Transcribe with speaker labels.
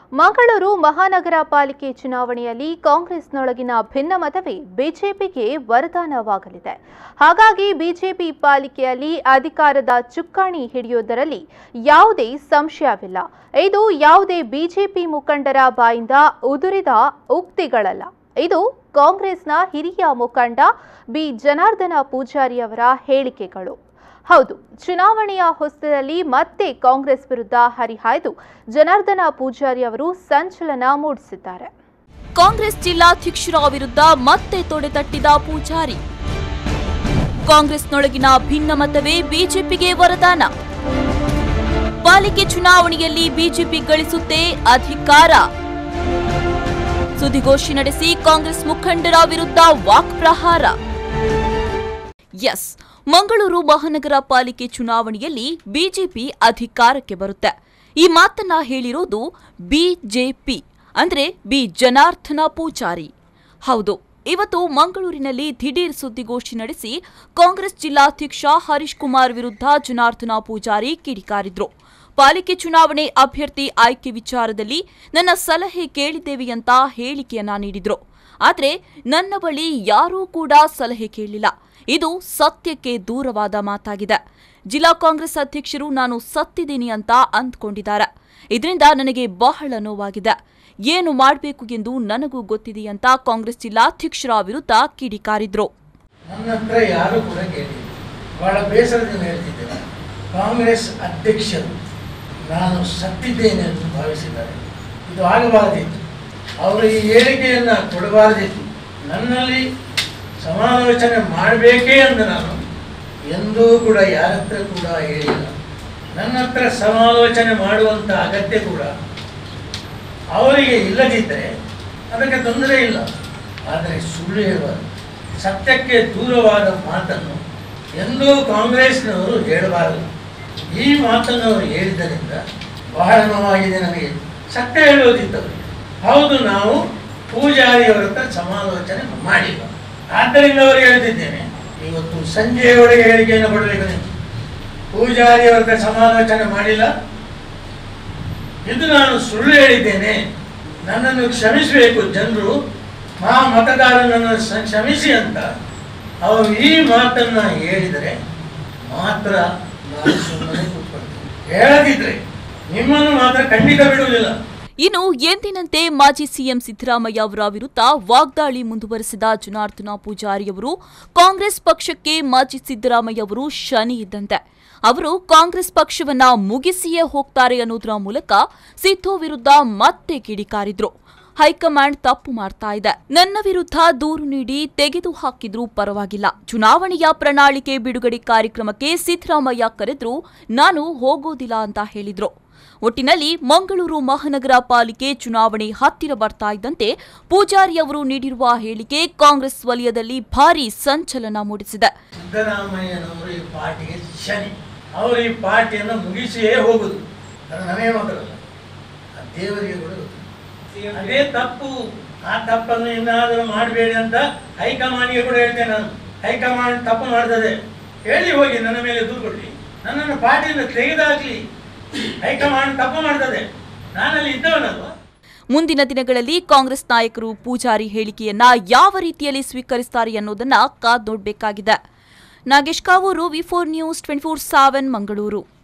Speaker 1: ಮಂಗಳೂರು ಮಹಾನಗರ ಪಾಲಿಕೆ ಚುನಾವಣೆಯಲ್ಲಿ ಕಾಂಗ್ರೆಸ್ನೊಳಗಿನ ಭಿನ್ನಮತವೇ ಬಿಜೆಪಿಗೆ ವರದಾನವಾಗಲಿದೆ ಹಾಗಾಗಿ ಬಿಜೆಪಿ ಪಾಲಿಕೆಯಲ್ಲಿ ಅಧಿಕಾರದ ಚುಕ್ಕಾಣಿ ಹಿಡಿಯುವುದರಲ್ಲಿ ಯಾವುದೇ ಸಂಶಯವಿಲ್ಲ ಇದು ಯಾವುದೇ ಬಿಜೆಪಿ ಮುಖಂಡರ ಬಾಯಿಂದ ಉದುರಿದ ಉಕ್ತಿಗಳಲ್ಲ ಇದು ಕಾಂಗ್ರೆಸ್ನ ಹಿರಿಯ ಮುಖಂಡ ಬಿ ಜನಾರ್ದನ ಪೂಜಾರಿಯವರ ಹೇಳಿಕೆಗಳು ಹೌದು ಚುನಾವಣೆಯ ಹೊಸ್ತದಲ್ಲಿ ಮತ್ತೆ ಕಾಂಗ್ರೆಸ್ ವಿರುದ್ಧ ಹರಿಹಾಯ್ದು ಜನಾರ್ದನ ಪೂಜಾರಿ ಅವರು ಸಂಚಲನ ಮೂಡಿಸಿದ್ದಾರೆ
Speaker 2: ಕಾಂಗ್ರೆಸ್ ಜಿಲ್ಲಾಧ್ಯಕ್ಷರ ವಿರುದ್ಧ ಮತ್ತೆ ತೊಡೆತಟ್ಟಿದ ಪೂಜಾರಿ ಕಾಂಗ್ರೆಸ್ನೊಳಗಿನ ಭಿನ್ನಮತವೇ ಬಿಜೆಪಿಗೆ ವರದಾನ ಪಾಲಿಕೆ ಚುನಾವಣೆಯಲ್ಲಿ ಬಿಜೆಪಿ ಗಳಿಸುತ್ತೆ ಅಧಿಕಾರ ಸುದ್ದಿಗೋಷ್ಠಿ ನಡೆಸಿ ಕಾಂಗ್ರೆಸ್ ಮುಖಂಡರ ವಿರುದ್ಧ ವಾಕ್ಪ್ರಹಾರ ಎಸ್ ಮಂಗಳೂರು ಮಹಾನಗರ ಪಾಲಿಕೆ ಚುನಾವಣೆಯಲ್ಲಿ ಬಿಜೆಪಿ ಅಧಿಕಾರಕ್ಕೆ ಬರುತ್ತೆ ಈ ಮಾತನ್ನ ಹೇಳಿರೋದು ಬಿಜೆಪಿ ಅಂದ್ರೆ ಬಿ ಜನಾರ್ದನ ಪೂಜಾರಿ ಹೌದು ಇವತ್ತು ಮಂಗಳೂರಿನಲ್ಲಿ ದಿಢೀರ್ ಸುದ್ದಿಗೋಷ್ಠಿ ನಡೆಸಿ ಕಾಂಗ್ರೆಸ್ ಜಿಲ್ಲಾಧ್ಯಕ್ಷ ಹರೀಶ್ ಕುಮಾರ್ ವಿರುದ್ಧ ಜನಾರ್ದನ ಪೂಜಾರಿ ಕಿಡಿಕಾರಿದ್ರು ಪಾಲಿಕೆ ಚುನಾವಣೆ ಅಭ್ಯರ್ಥಿ ಆಯ್ಕೆ ವಿಚಾರದಲ್ಲಿ ನನ್ನ ಸಲಹೆ ಕೇಳಿದ್ದೇವೆ ಅಂತ ಹೇಳಿಕೆಯನ್ನ ನೀಡಿದ್ರು ಆದ್ರೆ ನನ್ನ ಬಳಿ ಯಾರೂ ಕೂಡ ಸಲಹೆ ಕೇಳಿಲ್ಲ ಇದು ಸತ್ಯಕ್ಕೆ ದೂರವಾದ ಮಾತಾಗಿದೆ ಜಿಲ್ಲಾ ಕಾಂಗ್ರೆಸ್ ಅಧ್ಯಕ್ಷರು ನಾನು ಸತ್ತಿದ್ದೀನಿ ಅಂತ ಅಂದ್ಕೊಂಡಿದ್ದಾರೆ ಇದರಿಂದ ನನಗೆ ಬಹಳ ನೋವಾಗಿದೆ ಏನು ಮಾಡಬೇಕು ಎಂದು ನನಗೂ ಗೊತ್ತಿದೆ ಅಂತ ಕಾಂಗ್ರೆಸ್ ಜಿಲ್ಲಾಧ್ಯಕ್ಷರ ವಿರುದ್ಧ ಕಿಡಿಕಾರಿದ್ರು
Speaker 3: ನನ್ನ ಹತ್ರ ಯಾರೂ ಕೂಡ ಕೇಳಿಲ್ಲ ಬಹಳ ಬೇಸರದಿಂದ ಹೇಳ್ತಿದ್ದೇನೆ ಕಾಂಗ್ರೆಸ್ ಅಧ್ಯಕ್ಷರು ನಾನು ಸತ್ತಿದ್ದೇನೆ ಎಂದು ಭಾವಿಸಿದ್ದಾರೆ ಇದು ಆಗಬಾರದಿತ್ತು ಅವರು ಈ ಹೇಳಿಕೆಯನ್ನು ಕೊಡಬಾರದಿತ್ತು ನನ್ನಲ್ಲಿ ಸಮಾಲೋಚನೆ ಮಾಡಬೇಕೇ ಎಂದು ನಾನು ಎಂದೂ ಕೂಡ ಯಾರ ಹತ್ರ ಕೂಡ ಹೇಳಿಲ್ಲ ನನ್ನ ಹತ್ರ ಸಮಾಲೋಚನೆ ಮಾಡುವಂಥ ಅಗತ್ಯ ಕೂಡ ಅವರಿಗೆ ಇಲ್ಲದಿದ್ದರೆ ಅದಕ್ಕೆ ತೊಂದರೆ ಇಲ್ಲ ಆದರೆ ಸುಳ್ಳು ಹೇಳಬಾರದು ಸತ್ಯಕ್ಕೆ ದೂರವಾದ ಮಾತನ್ನು ಎಂದೂ ಕಾಂಗ್ರೆಸ್ನವರು ಹೇಳಬಾರದು ಈ ಮಾತನ್ನು ಅವರು ಹೇಳಿದ್ದರಿಂದ ಬಹಳ ನೋವಾಗಿದೆ ನನಗೆ ಸತ್ಯ ಹೇಳುವುದಿತ್ತವರು ಹೌದು ನಾವು ಪೂಜಾರಿಯವರ ಹತ್ರ ಸಮಾಲೋಚನೆ ಮಾಡಿಲ್ಲ ಆದ್ದರಿಂದ ಅವರು ಹೇಳ್ತಿದ್ದೇನೆ ಇವತ್ತು ಸಂಜೆಯವರೆಗೆ ಹೇಳಿಕೆಯನ್ನು ಕೊಡಬೇಕು ನೀವು ಪೂಜಾರಿಯವರ ಹತ್ರ ಸಮಾಲೋಚನೆ ಮಾಡಿಲ್ಲ ಇದು ನಾನು ಸುಳ್ಳು ಹೇಳಿದ್ದೇನೆ ನನ್ನನ್ನು ಕ್ಷಮಿಸಬೇಕು ಜನರು ಆ ಮತದಾರನನ್ನು ಸ- ಕ್ಷಮಿಸಿ ಅಂತ ಅವರು ಈ ಮಾತನ್ನ ಹೇಳಿದರೆ ಮಾತ್ರ ನಾನು ಸುಮ್ಮನೆ ಕೂತ್ಕೊಳ್ತೇನೆ ಹೇಳದಿದ್ರೆ ನಿಮ್ಮನ್ನು ಮಾತ್ರ ಖಂಡಿತ ಬಿಡುವುದಿಲ್ಲ
Speaker 2: ಇನ್ನು ಎಂದಿನಂತೆ ಮಾಜಿ ಸಿಎಂ ಸಿದ್ದರಾಮಯ್ಯ ಅವರ ವಿರುದ್ಧ ವಾಗ್ದಾಳಿ ಮುಂದುವರೆಸಿದ ಜನಾರ್ದನ ಪೂಜಾರಿಯವರು ಕಾಂಗ್ರೆಸ್ ಪಕ್ಷಕ್ಕೆ ಮಾಜಿ ಸಿದ್ದರಾಮಯ್ಯ ಅವರು ಶನಿ ಇದ್ದಂತೆ ಅವರು ಕಾಂಗ್ರೆಸ್ ಪಕ್ಷವನ್ನ ಮುಗಿಸಿಯೇ ಹೋಗ್ತಾರೆ ಅನ್ನೋದರ ಮೂಲಕ ಸಿದ್ದು ವಿರುದ್ಧ ಮತ್ತೆ ಕಿಡಿಕಾರಿದ್ರು ಹೈಕಮಾಂಡ್ ತಪ್ಪು ಮಾಡ್ತಾ ಇದೆ ನನ್ನ ವಿರುದ್ಧ ದೂರು ನೀಡಿ ತೆಗೆದು ಹಾಕಿದ್ರೂ ಪರವಾಗಿಲ್ಲ ಚುನಾವಣೆಯ ಪ್ರಣಾಳಿಕೆ ಬಿಡುಗಡೆ ಕಾರ್ಯಕ್ರಮಕ್ಕೆ ಸಿದ್ದರಾಮಯ್ಯ ಕರೆದ್ರು ನಾನು ಹೋಗೋದಿಲ್ಲ ಅಂತ ಹೇಳಿದ್ರು ಒಟ್ಟಿನಲ್ಲಿ ಮಂಗಳೂರು ಮಹಾನಗರ ಪಾಲಿಕೆ ಚುನಾವಣೆ ಹತ್ತಿರ ಬರ್ತಾ ಇದ್ದಂತೆ ಪೂಜಾರಿ ಅವರು ನೀಡಿರುವ ಹೇಳಿಕೆ ಕಾಂಗ್ರೆಸ್ ವಲಯದಲ್ಲಿ ಭಾರೀ ಸಂಚಲನ ಮೂಡಿಸಿದೆ
Speaker 3: ಸಿದ್ದರಾಮಯ್ಯನವರು ಈ ಪಾರ್ಟಿಗೆ ಶನಿ ಅವರು ಈ ಪಾರ್ಟಿಯನ್ನು ಮುಗಿಸಿಯೇ ಹೋಗುದು ಅದು ನನಗೆ ಮಾತ್ರ ಅಲ್ಲ ಆ ದೇವರಿಗೆ ಕೂಡ ಗೊತ್ತು. ಅದೇ ತಪ್ಪು ಆ ತಪ್ಪನ್ನು ಇನ್ನಾದರೂ ಮಾಡಬೇಡಿ ಅಂತ ಹೈಕಮಾಂಡ್ಗೆ ಕೂಡ ಹೇಳ್ತೇನೆ ನಾನು ಹೈಕಮಾಂಡ್ ತಪ್ಪು ಮಾಡ್ತದೆ ಹೇಳಿ ಹೋಗಿ ನನ್ನ ಮೇಲೆ ದೂರು ಕೊಡ್ಲಿ ನನ್ನನ್ನು ಪಾರ್ಟಿಯಿಂದ ತೆಗೆದಾಕ್ಲಿ ಹೈಕಮಾಂಡ್ ತಪ್ಪು ಮಾಡ್ತದೆ ನಾನಲ್ಲಿ ಇದ್ದವನಲ್ವಾ
Speaker 2: ಮುಂದಿನ ದಿನಗಳಲ್ಲಿ ಕಾಂಗ್ರೆಸ್ ನಾಯಕರು ಪೂಜಾರಿ ಹೇಳಿಕೆಯನ್ನ ಯಾವ ರೀತಿಯಲ್ಲಿ ಸ್ವೀಕರಿಸುತ್ತಾರೆ ಅನ್ನೋದನ್ನ ಕಾದ್ ನೋಡಬೇಕಾಗಿದೆ Nagesh Kavoor V four news twenty four seven Mangaluru